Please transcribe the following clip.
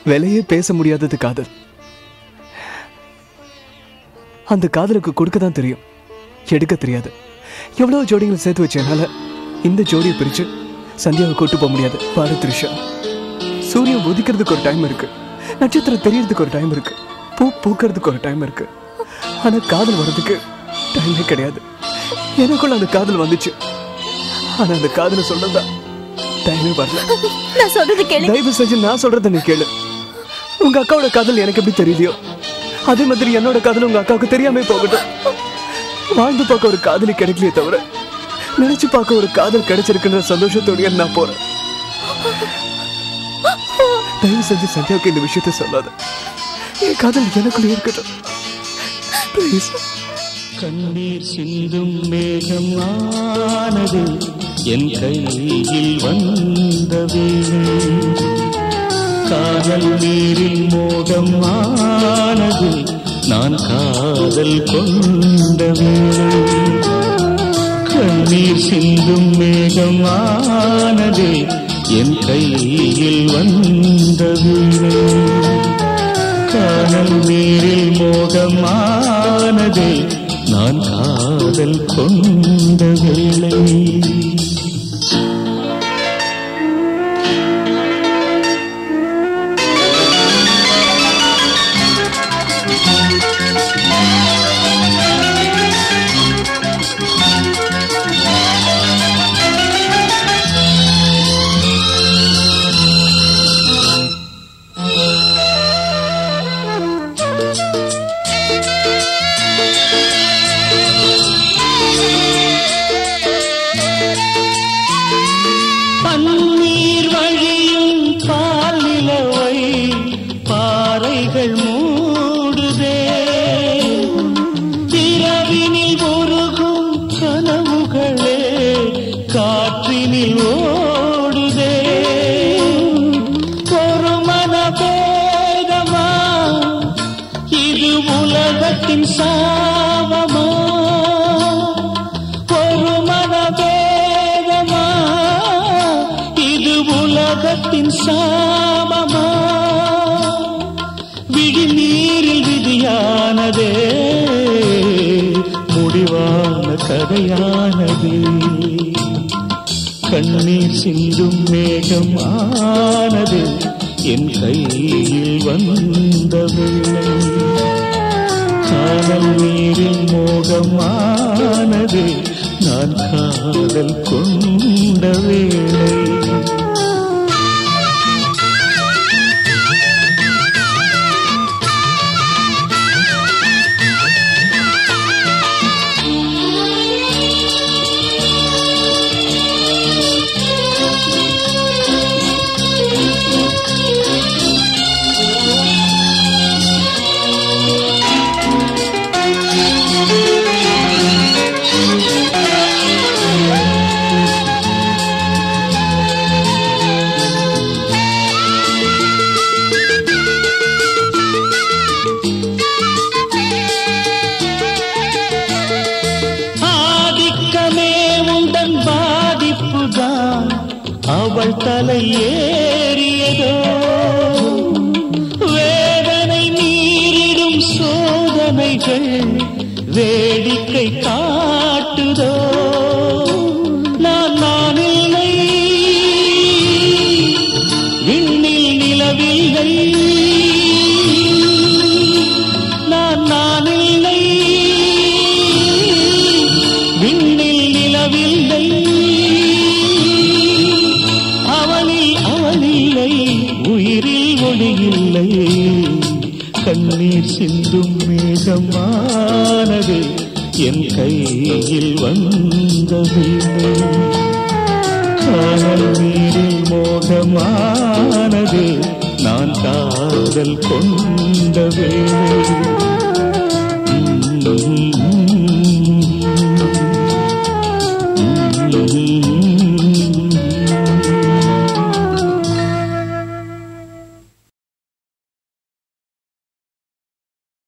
விலையே பேச முடியாதது காதல் அந்த காதலுக்கு கொடுக்க தான் தெரியும் எடுக்க தெரியாது எவ்வளவு ஜோடிகளை சேர்த்து வச்சனால இந்த ஜோடியை பிரிச்சு சந்தியாவை கூட்டு போக முடியாது பாரு த்ரிஷா சூரியன் உதிக்கிறதுக்கு ஒரு டைம் இருக்கு நட்சத்திரம் தெரியறதுக்கு ஒரு டைம் இருக்கு பூ பூக்கிறதுக்கு ஒரு டைம் இருக்கு ஆனா காதல் வர்றதுக்கு டைமே கிடையாது எனக்குள்ள அந்த காதல் வந்துச்சு ஆனா அந்த காதலை சொல்லதா டைமே வரல நான் சொல்றது கேளு தயவு செஞ்சு நான் சொல்றத நீ கேளு உங்க அக்காவோட காதல் எனக்கு எப்படி தெரியலையோ அதே மாதிரி என்னோட காதல் உங்க அக்காவுக்கு தெரியாம போகட்டும் வாழ்ந்து பார்க்க ஒரு காதலி கிடைக்கலையே தவிர நினைச்சு பார்க்க ஒரு காதல் கிடைச்சிருக்குன்ற சந்தோஷத்தோடய நான் போறேன் தயவு செஞ்சு சந்தியாவுக்கு இந்த விஷயத்த சொல்லாத என் காதல் எனக்குள்ளே இருக்கட்டும் ப்ளீஸ் கண்ணீர் சிந்தும் மேகம் ஆனது என் கையில் வந்தது காதல் நீரில் மோகம் ஆனது நான் காதல் கொண்டது கண்ணீர் சிந்தும் மேகம் ஆனது என் கையில் வந்தது காணல் நீரில் மோகமானதே நான் காதல் கொண்ட வேளை பன்னீர் வழியும் பால் நிலவை பாறைகள் மூடுதே இரவினில் உருகும் கனவுகளே காற்றினில் ஓடுதே ஒரு மனபேதமா இது உலகத்தின் சாபமா ஒரு மனபேதமா இது உலகத்தின் சாபமா விழி நீரில் விதியானதே முடிவான கதையானதே கண்ணீர் சிந்தும் மேகம் ஆனது என் கையில் வந்த வேளை காதல் நீரில் மோகமானது நான் காதல் கொண்ட வேளை ஆதிக்கமே உந்தன் பாதிப்புதான் அவள் தலை ஏறியதோ வேதனை மீறிடும் சோதனைகள் வேடிக்கை காட்டுதோ நான் நான் இல்லை விண்ணில் நிலவில்லை நான் நான் இல்லை விண்ணில் நிலவில்லை அவனில் அவனில்லை உயிரில் ஒளியில்லை கண்ணீர் சிந்தும் மேகமானது என் கையில் வந்ததில்லை காணல் நீரில் மோகமானது நான் காதல் கொண்ட வேளை